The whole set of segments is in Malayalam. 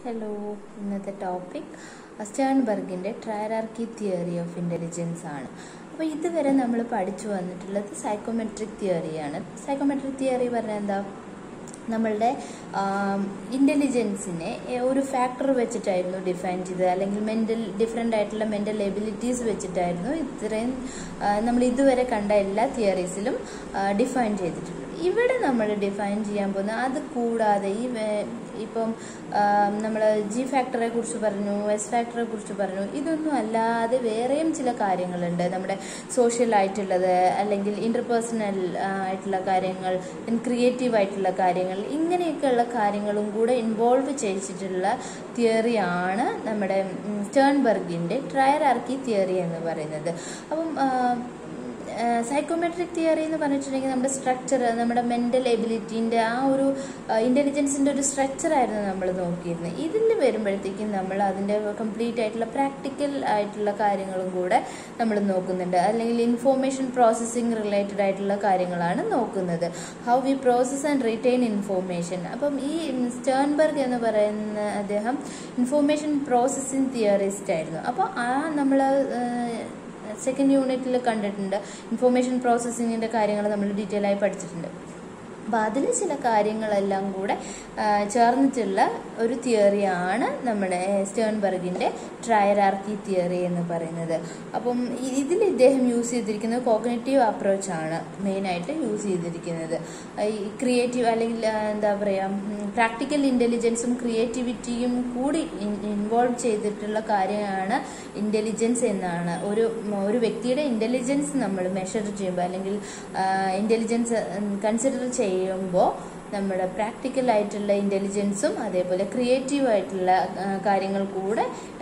ഹലോ ഇന്നത്തെ ടോപ്പിക് സ്റ്റേൺബർഗിൻ്റെ ട്രയറാർക്കി തിയറി ഓഫ് ഇൻ്റലിജൻസ് ആണ് അപ്പോൾ ഇതുവരെ നമ്മൾ പഠിച്ചു വന്നിട്ടുള്ളത് സൈക്കോമെട്രിക് തിയറിയാണ് സൈക്കോമെട്രിക് തിയറി പറഞ്ഞാൽ എന്താ നമ്മളുടെ ഇൻ്റലിജൻസിനെ ഒരു ഫാക്ടർ വെച്ചിട്ടായിരുന്നു ഡിഫൈൻ ചെയ്തത് അല്ലെങ്കിൽ മെൻ്റൽ ഡിഫറെൻ്റ് ആയിട്ടുള്ള മെൻ്റൽ എബിലിറ്റീസ് വെച്ചിട്ടായിരുന്നു ഇത്രയും നമ്മൾ ഇതുവരെ കണ്ട എല്ലാ തിയറീസിലും ഡിഫൈൻ ചെയ്തിട്ടുള്ളത് ഇവിടെ നമ്മൾ ഡിഫൈൻ ചെയ്യാൻ പോകുന്ന അത് കൂടാതെ ഈ ഇപ്പം നമ്മൾ ജി ഫാക്ടറെ കുറിച്ച് പറഞ്ഞു എസ് ഫാക്ടറെ കുറിച്ച് പറഞ്ഞു ഇതൊന്നും അല്ലാതെ വേറെയും ചില കാര്യങ്ങളുണ്ട് നമ്മുടെ സോഷ്യൽ ആയിട്ടുള്ളത് അല്ലെങ്കിൽ ഇന്റർപേഴ്സണൽ ആയിട്ടുള്ള കാര്യങ്ങൾ ക്രിയേറ്റീവ് ആയിട്ടുള്ള കാര്യങ്ങൾ ഇങ്ങനെയൊക്കെയുള്ള കാര്യങ്ങളും കൂടെ ഇൻവോൾവ് ചെയ്യിച്ചിട്ടുള്ള തിയറിയാണ് നമ്മുടെ സ്റ്റേൺബർഗിൻ്റെ ട്രയറാർക്കി തിയറി എന്ന് പറയുന്നത് അപ്പം സൈക്കോമെട്രിക് തിയറി എന്ന് പറഞ്ഞിട്ടുണ്ടെങ്കിൽ നമ്മുടെ സ്ട്രക്ചർ നമ്മുടെ മെൻ്റൽ എബിലിറ്റീൻ്റെ ആ ഒരു ഇൻ്റലിജൻസിൻ്റെ ഒരു സ്ട്രക്ചറായിരുന്നു നമ്മൾ നോക്കിയിരുന്നത് ഇതിൽ വരുമ്പോഴത്തേക്കും നമ്മൾ അതിൻ്റെ കംപ്ലീറ്റ് ആയിട്ടുള്ള പ്രാക്ടിക്കൽ ആയിട്ടുള്ള കാര്യങ്ങളും കൂടെ നമ്മൾ നോക്കുന്നുണ്ട് അല്ലെങ്കിൽ ഇൻഫോർമേഷൻ പ്രോസസ്സിങ് റിലേറ്റഡ് ആയിട്ടുള്ള കാര്യങ്ങളാണ് നോക്കുന്നത് how we process and retain information അപ്പം ഈ സ്റ്റേൺബർഗ് എന്ന് പറയുന്ന അദ്ദേഹം ഇൻഫോർമേഷൻ പ്രോസസ്സിങ് തിയറിസ്റ്റ് ആയിരുന്നു അപ്പോൾ ആ നമ്മൾ സെക്കൻഡ് യൂണിറ്റിൽ കണ്ടിട്ടുണ്ട് ഇൻഫോർമേഷൻ പ്രോസസ്സിങ്ങിൻ്റെ കാര്യങ്ങൾ നമ്മൾ ഡീറ്റെയിൽ ആയി പഠിച്ചിട്ടുണ്ട് അപ്പോൾ അതിൽ ചില കാര്യങ്ങളെല്ലാം കൂടെ ചേർന്നിട്ടുള്ള ഒരു തിയറിയാണ് നമ്മുടെ സ്റ്റേൺബർഗിൻ്റെ ട്രയറാർക്കി തിയറി എന്ന് പറയുന്നത് അപ്പം ഇതിൽ ഇദ്ദേഹം യൂസ് ചെയ്തിരിക്കുന്നത് കോഗ്നേറ്റീവ് അപ്രോച്ചാണ് മെയിനായിട്ട് യൂസ് ചെയ്തിരിക്കുന്നത് ഈ ക്രിയേറ്റീവ് അല്ലെങ്കിൽ എന്താ പറയുക പ്രാക്ടിക്കൽ ഇൻ്റലിജൻസും ക്രിയേറ്റിവിറ്റിയും കൂടി ഇൻവോൾവ് ചെയ്തിട്ടുള്ള കാര്യമാണ് ഇൻ്റലിജൻസ് എന്നാണ് ഒരു ഒരു വ്യക്തിയുടെ ഇൻ്റലിജൻസ് നമ്മൾ മെഷർ ചെയ്യുമ്പോൾ അല്ലെങ്കിൽ ഇൻ്റലിജൻസ് കൺസിഡർ ചെയ്യുമ്പോൾ നമ്മുടെ പ്രാക്ടിക്കൽ ആയിട്ടുള്ള ഇൻ്റലിജൻസും അതേപോലെ ക്രിയേറ്റീവ് ആയിട്ടുള്ള കാര്യങ്ങൾ കൂടെ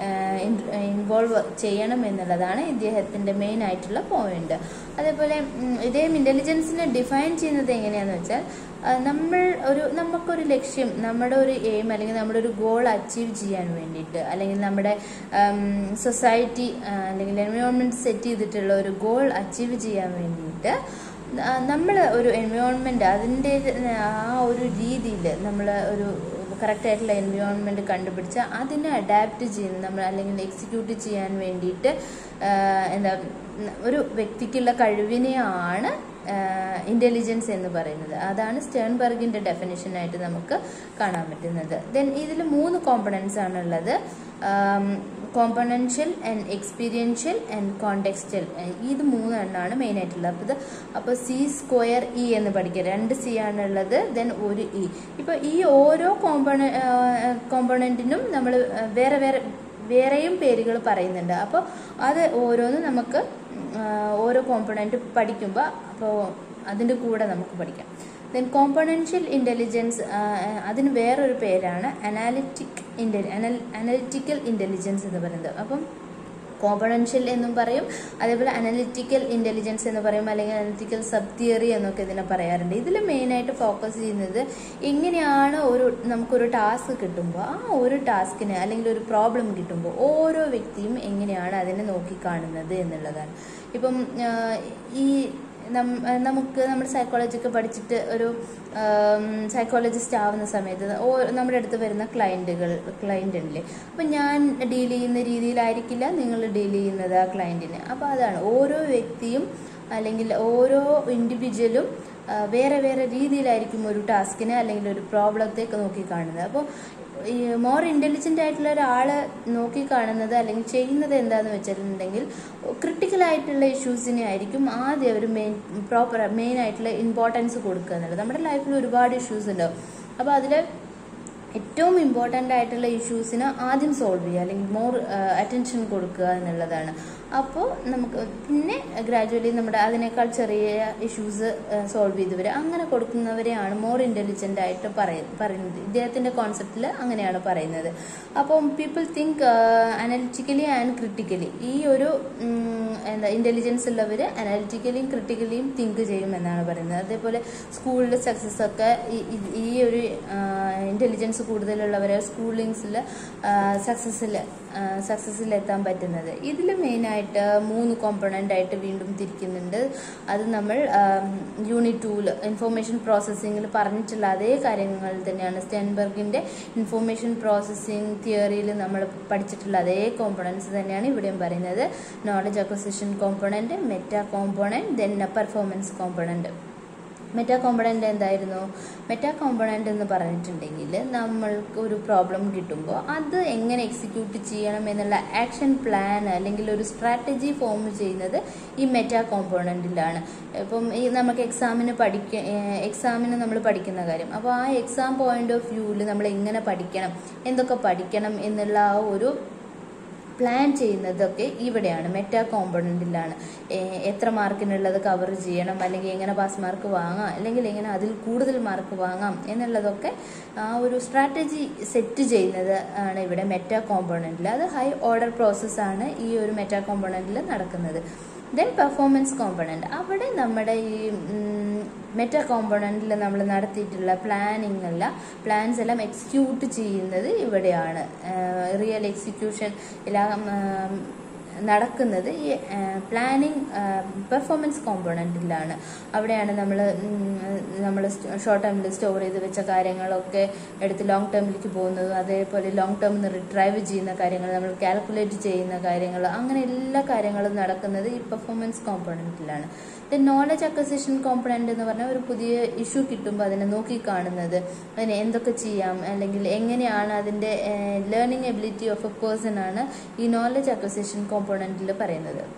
ഇൻവോൾവ് ചെയ്യണം എന്നുള്ളതാണ് ഇദ്ദേഹത്തിൻ്റെ മെയിൻ ആയിട്ടുള്ള പോയിന്റ് അതേപോലെ ഇദ്ദേഹം ഇൻ്റലിജൻസിനെ ഡിഫൈൻ ചെയ്യുന്നത് എങ്ങനെയാണെന്ന് വെച്ചാൽ നമ്മൾ ഒരു നമുക്കൊരു ലക്ഷ്യം നമ്മുടെ ഒരു എയിം അല്ലെങ്കിൽ നമ്മുടെ ഒരു ഗോൾ അച്ചീവ് ചെയ്യാൻ വേണ്ടിയിട്ട് അല്ലെങ്കിൽ നമ്മുടെ സൊസൈറ്റി അല്ലെങ്കിൽ എൻവയോൺമെൻറ്റ് സെറ്റ് ചെയ്തിട്ടുള്ള ഒരു ഗോൾ അച്ചീവ് ചെയ്യാൻ വേണ്ടിയിട്ട് നമ്മൾ ഒരു എൻവയോൺമെൻറ്റ് അതിൻ്റെ ആ ഒരു രീതിയിൽ നമ്മൾ ഒരു കറക്റ്റ് ആയിട്ടുള്ള എൻവയോൺമെൻറ്റ് കണ്ടുപിടിച്ച് അതിനെ അഡാപ്റ്റ് ചെയ്യുന്ന നമ്മൾ അല്ലെങ്കിൽ എക്സിക്യൂട്ട് ചെയ്യാൻ വേണ്ടിയിട്ട് എന്താ ഒരു വ്യക്തിക്കുള്ള കഴിവിനെയാണ് ഇൻ്റലിജൻസ് എന്ന് പറയുന്നത് അതാണ് സ്റ്റേൺബർഗിൻ്റെ ഡെഫിനേഷനായിട്ട് നമുക്ക് കാണാൻ പറ്റുന്നത് ദെൻ ഇതിൽ മൂന്ന് കോമ്പണൻസ് ആണുള്ളത് componential and experiential and contextual ഇത് മൂന്നെണ്ണമാണ് മെയിൻ ആയിട്ടുള്ളത് അപ്പോൾ ഇത് അപ്പോൾ സി സ്ക്വയർ ഇ എന്ന് പഠിക്കുക രണ്ട് സി ആണുള്ളത് ദെൻ ഒരു ഇ ഇപ്പോൾ ഈ ഓരോ കോമ്പണ കോമ്പണൻറ്റിനും നമ്മൾ വേറെ വേറെ വേറെയും പേരുകൾ പറയുന്നുണ്ട് അപ്പോൾ അത് ഓരോന്നും നമുക്ക് ഓരോ കോമ്പണൻറ്റ് പഠിക്കുമ്പോൾ അപ്പോൾ അതിൻ്റെ കൂടെ നമുക്ക് പഠിക്കാം ദെൻ കോമ്പണൻഷ്യൽ ഇൻ്റലിജൻസ് അതിന് വേറൊരു പേരാണ് അനാലിറ്റിക് ഇൻ്റലി അനലിറ്റിക്കൽ ഇൻ്റലിജൻസ് എന്ന് പറയുന്നത് അപ്പം കോമ്പണൻഷ്യൽ എന്നും പറയും അതേപോലെ അനലിറ്റിക്കൽ ഇൻ്റലിജൻസ് എന്ന് പറയും അല്ലെങ്കിൽ അനലിറ്റിക്കൽ സബ് തിയറി എന്നൊക്കെ ഇതിനെ പറയാറുണ്ട് ഇതിൽ മെയിനായിട്ട് ഫോക്കസ് ചെയ്യുന്നത് എങ്ങനെയാണ് ഒരു നമുക്കൊരു ടാസ്ക് കിട്ടുമ്പോൾ ആ ഒരു ടാസ്കിന് അല്ലെങ്കിൽ ഒരു പ്രോബ്ലം കിട്ടുമ്പോൾ ഓരോ വ്യക്തിയും എങ്ങനെയാണ് അതിനെ നോക്കിക്കാണുന്നത് എന്നുള്ളതാണ് ഇപ്പം ഈ നമുക്ക് നമ്മുടെ സൈക്കോളജിക്ക് പഠിച്ചിട്ട് ഒരു സൈക്കോളജിസ്റ്റ് ആവുന്ന സമയത്ത് നമ്മുടെ അടുത്ത് വരുന്ന ക്ലയൻറ്റുകൾ ക്ലയൻ്റ് ഉണ്ടല്ലേ അപ്പം ഞാൻ ഡീൽ ചെയ്യുന്ന രീതിയിലായിരിക്കില്ല നിങ്ങൾ ഡീൽ ചെയ്യുന്നത് ആ ക്ലയൻറ്റിന് അപ്പോൾ അതാണ് ഓരോ വ്യക്തിയും അല്ലെങ്കിൽ ഓരോ ഇൻഡിവിജ്വലും വേറെ വേറെ രീതിയിലായിരിക്കും ഒരു ടാസ്കിനെ അല്ലെങ്കിൽ ഒരു പ്രോബ്ലത്തേക്ക് നോക്കി കാണുന്നത് അപ്പോൾ ഈ മോർ ഇൻ്റലിജൻ്റ് ആയിട്ടുള്ള ഒരാൾ നോക്കി കാണുന്നത് അല്ലെങ്കിൽ ചെയ്യുന്നത് എന്താണെന്ന് വെച്ചിട്ടുണ്ടെങ്കിൽ ക്രിട്ടിക്കൽ ആയിട്ടുള്ള ഇഷ്യൂസിനെ ആയിരിക്കും ആദ്യം അവർ മെയിൻ പ്രോപ്പർ മെയിൻ ആയിട്ടുള്ള ഇമ്പോർട്ടൻസ് കൊടുക്കുക എന്നുള്ളത് നമ്മുടെ ലൈഫിൽ ഒരുപാട് ഇഷ്യൂസ് ഉണ്ടാവും അപ്പോൾ അതിൽ ഏറ്റവും ഇമ്പോർട്ടൻ്റ് ആയിട്ടുള്ള ഇഷ്യൂസിന് ആദ്യം സോൾവ് ചെയ്യുക അല്ലെങ്കിൽ മോർ അറ്റൻഷൻ കൊടുക്കുക എന്നുള്ളതാണ് അപ്പോൾ നമുക്ക് പിന്നെ ഗ്രാജുവലി നമ്മുടെ അതിനേക്കാൾ ചെറിയ ഇഷ്യൂസ് സോൾവ് ചെയ്ത് വരിക അങ്ങനെ കൊടുക്കുന്നവരെയാണ് മോർ ഇൻ്റലിജൻ്റ് ആയിട്ട് പറയുന്നത് ഇദ്ദേഹത്തിൻ്റെ കോൺസെപ്റ്റിൽ അങ്ങനെയാണ് പറയുന്നത് അപ്പം people think analytically and critically ഈ ഒരു എന്താ ഇൻ്റലിജൻസ് ഉള്ളവർ അനലിറ്റിക്കലിയും ക്രിട്ടിക്കലിയും തിങ്ക് ചെയ്യുമെന്നാണ് പറയുന്നത് അതേപോലെ സ്കൂളിൽ സക്സസ് ഒക്കെ ഈ ഒരു ഇൻ്റലിജൻസ് കൂടുതലുള്ളവരെ സ്കൂളിങ്സിൽ സക്സസ്സിൽ സക്സസ്സിൽ എത്താൻ പറ്റുന്നത് ഇതിൽ മെയിനായിട്ട് ആയിട്ട് മൂന്ന് കോമ്പണൻ്റ് ആയിട്ട് വീണ്ടും തിരിക്കുന്നുണ്ട് അത് നമ്മൾ യൂണിറ്റ് ടൂല് ഇൻഫോർമേഷൻ പ്രോസസ്സിങ്ങിൽ പറഞ്ഞിട്ടുള്ള അതേ കാര്യങ്ങൾ തന്നെയാണ് സ്റ്റെൻബർഗിൻ്റെ ഇൻഫോർമേഷൻ പ്രോസസ്സിംഗ് തിയറിയിൽ നമ്മൾ പഠിച്ചിട്ടുള്ള അതേ കോമ്പണൻസ് തന്നെയാണ് ഇവിടെയും പറയുന്നത് knowledge acquisition component meta component then performance component meta component എന്തായിരുന്നു മെറ്റാ കോമ്പണൻ്റ് എന്ന് പറഞ്ഞിട്ടുണ്ടെങ്കിൽ നമ്മൾക്ക് ഒരു പ്രോബ്ലം കിട്ടുമ്പോൾ അത് എങ്ങനെ എക്സിക്യൂട്ട് ചെയ്യണം എന്നുള്ള ആക്ഷൻ പ്ലാൻ അല്ലെങ്കിൽ ഒരു സ്ട്രാറ്റജി ഫോം ചെയ്യുന്നത് ഈ മെറ്റാ കോമ്പോണൻറ്റിലാണ് ഇപ്പം ഈ നമുക്ക് എക്സാമിന് പഠിക്ക എക്സാമിന് നമ്മൾ പഠിക്കുന്ന കാര്യം അപ്പോൾ ആ എക്സാം പോയിന്റ് ഓഫ് വ്യൂവിൽ നമ്മൾ എങ്ങനെ പഠിക്കണം എന്തൊക്കെ പഠിക്കണം എന്നുള്ള ആ ഒരു പ്ലാൻ ചെയ്യുന്നതൊക്കെ ഇവിടെയാണ് മെറ്റാ കോമ്പണൻറ്റിലാണ് എത്ര മാർക്കിനുള്ളത് കവർ ചെയ്യണം അല്ലെങ്കിൽ എങ്ങനെ പാസ് മാർക്ക് വാങ്ങാം അല്ലെങ്കിൽ എങ്ങനെ അതിൽ കൂടുതൽ മാർക്ക് വാങ്ങാം എന്നുള്ളതൊക്കെ ആ ഒരു സ്ട്രാറ്റജി സെറ്റ് ചെയ്യുന്നത് ആണ് ഇവിടെ മെറ്റാ കോമ്പണൻറ്റിൽ അത് ഹൈ ഓർഡർ പ്രോസസ്സാണ് ഈ ഒരു മെറ്റാ കോമ്പണൻറ്റിൽ നടക്കുന്നത് ദെൻ പെർഫോമൻസ് കോമ്പണൻറ്റ് അവിടെ നമ്മുടെ ഈ മെറ്റാ കോമ്പണൻറ്റിൽ നമ്മൾ നടത്തിയിട്ടുള്ള പ്ലാനിങ് അല്ല പ്ലാൻസ് എല്ലാം എക്സിക്യൂട്ട് ചെയ്യുന്നത് ഇവിടെയാണ് റിയൽ എക്സിക്യൂഷൻ എല്ലാം നടക്കുന്നത് ഈ പ്ലാനിങ് പെർഫോമൻസ് കോമ്പോണൻറ്റിലാണ് അവിടെയാണ് നമ്മൾ നമ്മൾ ഷോർട്ട് ടേമിൽ സ്റ്റോർ ചെയ്ത് വെച്ച കാര്യങ്ങളൊക്കെ എടുത്ത് ലോങ് ടേമിലേക്ക് പോകുന്നതും അതേപോലെ ലോങ് ടേമിൽ നിന്ന് റിട്രൈവ് ചെയ്യുന്ന കാര്യങ്ങൾ നമ്മൾ കാൽക്കുലേറ്റ് ചെയ്യുന്ന കാര്യങ്ങൾ അങ്ങനെ എല്ലാ കാര്യങ്ങളും നടക്കുന്നത് ഈ പെർഫോമൻസ് കോമ്പോണൻറ്റിലാണ് ദെൻ നോളജ് അക്വസിഷൻ കോമ്പണൻ്റ് എന്ന് പറഞ്ഞാൽ ഒരു പുതിയ ഇഷ്യൂ കിട്ടുമ്പോൾ അതിനെ നോക്കി കാണുന്നത് അതിന് എന്തൊക്കെ ചെയ്യാം അല്ലെങ്കിൽ എങ്ങനെയാണ് അതിൻ്റെ learning ability of a person ആണ് ഈ നോളജ് അക്വസിഷൻ കോമ്പോണൻറ്റിൽ പറയുന്നത്